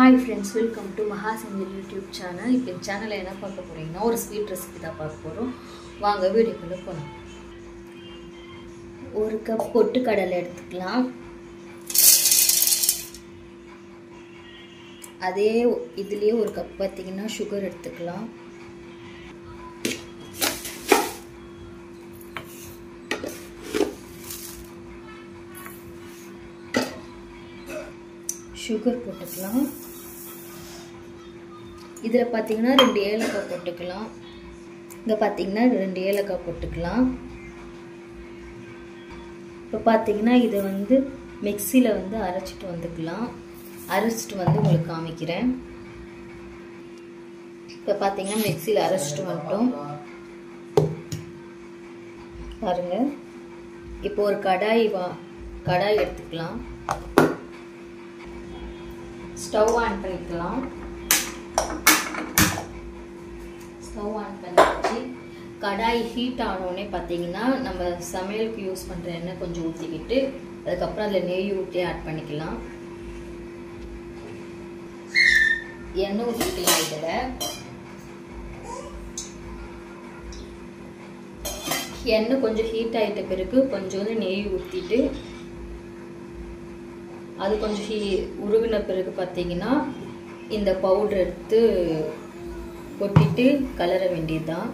hi friends welcome to மகா செஞ்சல் YouTube channel இப்போ சேனலில் என்ன பார்க்க போகிறீங்கன்னா ஒரு ஸ்வீட் ரெசிபி தான் பார்க்க போகிறோம் வாங்க வீடியோக்குள்ளே போகலாம் ஒரு கப் பொட்டுக்கடலை எடுத்துக்கலாம் அதே இதுலேயே ஒரு கப் பார்த்தீங்கன்னா சுகர் எடுத்துக்கலாம் சுகர் போட்டுக்கலாம் இதில் பார்த்தீங்கன்னா ரெண்டு ஏலக்காய் போட்டுக்கலாம் இங்கே பார்த்தீங்கன்னா ரெண்டு ஏலக்காய் போட்டுக்கலாம் இப்போ பார்த்தீங்கன்னா இதை வந்து மிக்சியில் வந்து அரைச்சிட்டு வந்துக்கலாம் அரைச்சிட்டு வந்து உங்களுக்கு காமிக்கிறேன் இப்போ பார்த்தீங்கன்னா மிக்சியில் அரைச்சிட்டு வந்துட்டோம் பாருங்கள் இப்போ ஒரு கடாய் வா கடாய் எடுத்துக்கலாம் ஸ்டவ் ஆன் பண்ணிக்கலாம் ஸ்டவ் ஆன் பண்ணியாச்சு கடாய் ஹீட் ஆனோடனே பார்த்தீங்கன்னா நம்ம சமையலுக்கு யூஸ் பண்ணுற எண்ணெய் கொஞ்சம் ஊற்றிக்கிட்டு அதுக்கப்புறம் அதில் நெய் ஊற்றி ஆட் பண்ணிக்கலாம் எண்ணெய் ஊற்றிக்கலாம் இதில் எண்ணெய் கொஞ்சம் ஹீட் ஆகிட்ட பிறகு கொஞ்சோண்டு நெய் ஊற்றிட்டு அது கொஞ்சம் ஹீ உருகின பிறகு பார்த்தீங்கன்னா இந்த பவுடர் எடுத்து கொட்டிட்டு கலர வேண்டியதுதான்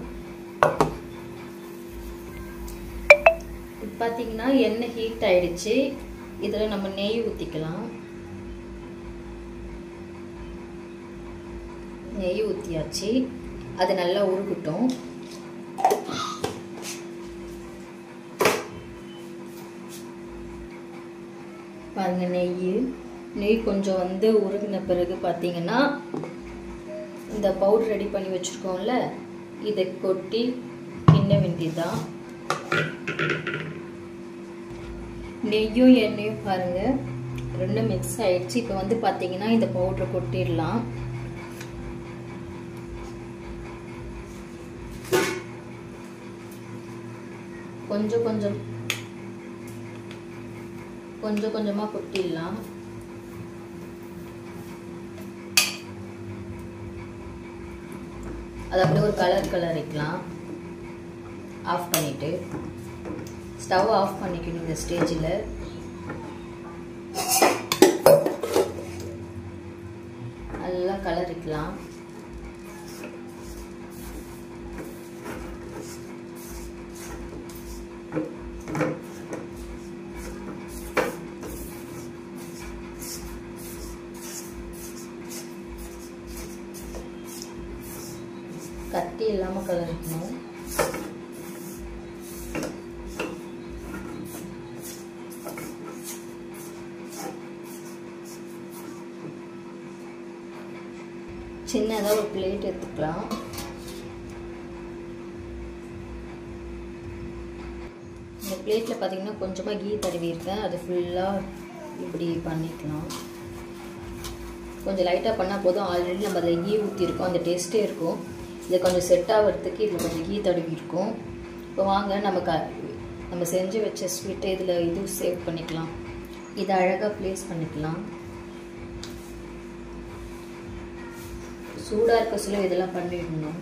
பார்த்தீங்கன்னா எண்ணெய் ஹீட் ஆயிடுச்சு இதில் நம்ம நெய் ஊற்றிக்கலாம் நெய் ஊற்றியாச்சு அது நல்லா உருகட்டும் பாருங்க நெய் நெய் கொஞ்சம் வந்து உருகின பிறகு பார்த்தீங்கன்னா இந்த பவுடர் ரெடி பண்ணி வச்சுருக்கோம்ல இதை கொட்டி கிண்ண வேண்டியதுதான் நெய்யும் எண்ணெயும் பாருங்க ரெண்டும் மிக்ஸ் ஆயிடுச்சு இப்போ வந்து பார்த்தீங்கன்னா இந்த பவுடரை கொட்டிடலாம் கொஞ்சம் கொஞ்சம் கொஞ்சம் கொஞ்சமாக கொட்டிடலாம் அது அப்படியே ஒரு கலர் கலர் வைக்கலாம் ஆஃப் பண்ணிவிட்டு ஸ்டவ் ஆஃப் பண்ணிக்கணும் இந்த ஸ்டேஜில் நல்லா கலரிக்கலாம் கட்டி இல்லாமல் கலரிக்கணும் சின்னதாக ஒரு பிளேட் எடுத்துக்கலாம் இந்த பிளேட்டில் பார்த்தீங்கன்னா கொஞ்சமாக கீ தடவி இருக்கேன் அது ஃபுல்லாக இப்படி பண்ணிக்கலாம் கொஞ்சம் லைட்டாக பண்ணால் போதும் ஆல்ரெடி நம்ம அதில் கீ ஊற்றிருக்கோம் அந்த டேஸ்ட்டே இருக்கும் இது கொஞ்சம் செட் ஆகிறதுக்கு இதில் கொஞ்சம் கீ தடவி இருக்கும் இப்போ வாங்க நம்ம க நம்ம செஞ்சு வச்ச ஸ்வீட்டை இதில் இது சேவ் பண்ணிக்கலாம் இதை அழகாக ப்ளேஸ் பண்ணிக்கலாம் சூடாக இருக்க சொல்ல இதெல்லாம் பண்ணிடணும்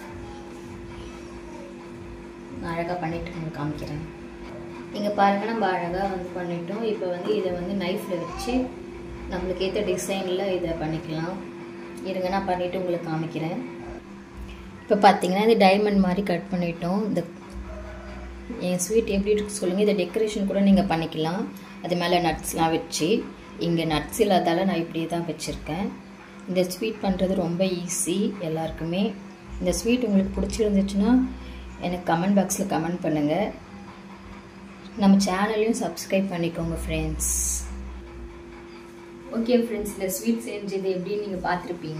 நான் அழகாக பண்ணிட்டு உங்களுக்கு காமிக்கிறேன் இங்கே பாருங்கள் நம்ம அழகாக வந்து பண்ணிட்டோம் இப்போ வந்து இதை வந்து நைஃப்பில் வச்சு நம்மளுக்கு ஏற்ற டிசைனில் இதை பண்ணிக்கலாம் இருங்க நான் பண்ணிவிட்டு உங்களுக்கு காமிக்கிறேன் இப்போ பார்த்தீங்கன்னா இது டைமண்ட் மாதிரி கட் பண்ணிட்டோம் இந்த என் ஸ்வீட் எப்படி இருக்கு சொல்லுங்கள் இதை டெக்கரேஷன் கூட நீங்கள் பண்ணிக்கலாம் அது மேலே நட்ஸ்லாம் வச்சு இங்கே நட்ஸ் இல்லாதால நான் இப்படியே தான் வச்சுருக்கேன் இந்த ஸ்வீட் பண்ணுறது ரொம்ப ஈஸி எல்லாருக்குமே இந்த ஸ்வீட் உங்களுக்கு பிடிச்சிருந்துச்சுன்னா எனக்கு கமெண்ட் பாக்ஸில் கமெண்ட் பண்ணுங்கள் நம்ம சேனலையும் சப்ஸ்கிரைப் பண்ணிக்கோங்க ஃப்ரெண்ட்ஸ் ஓகே ஃப்ரெண்ட்ஸ் இந்த ஸ்வீட் செஞ்சது எப்படின்னு நீங்கள் பார்த்துருப்பீங்க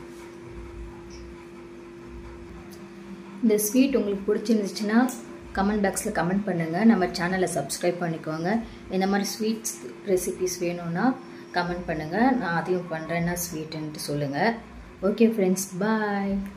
இந்த ஸ்வீட் உங்களுக்கு பிடிச்சிருந்துச்சுன்னா கமெண்ட் பாக்ஸில் கமெண்ட் பண்ணுங்கள் நம்ம சேனலை சப்ஸ்கிரைப் பண்ணிக்கோங்க இந்த மாதிரி ஸ்வீட்ஸ் ரெசிபிஸ் வேணும்னா கமெண்ட் பண்ணுங்கள் நான் அதையும் பண்ணுறேன்னா ஸ்வீட்டுன்ட்டு சொல்லுங்கள் ஓகே ஃப்ரெண்ட்ஸ் பாய்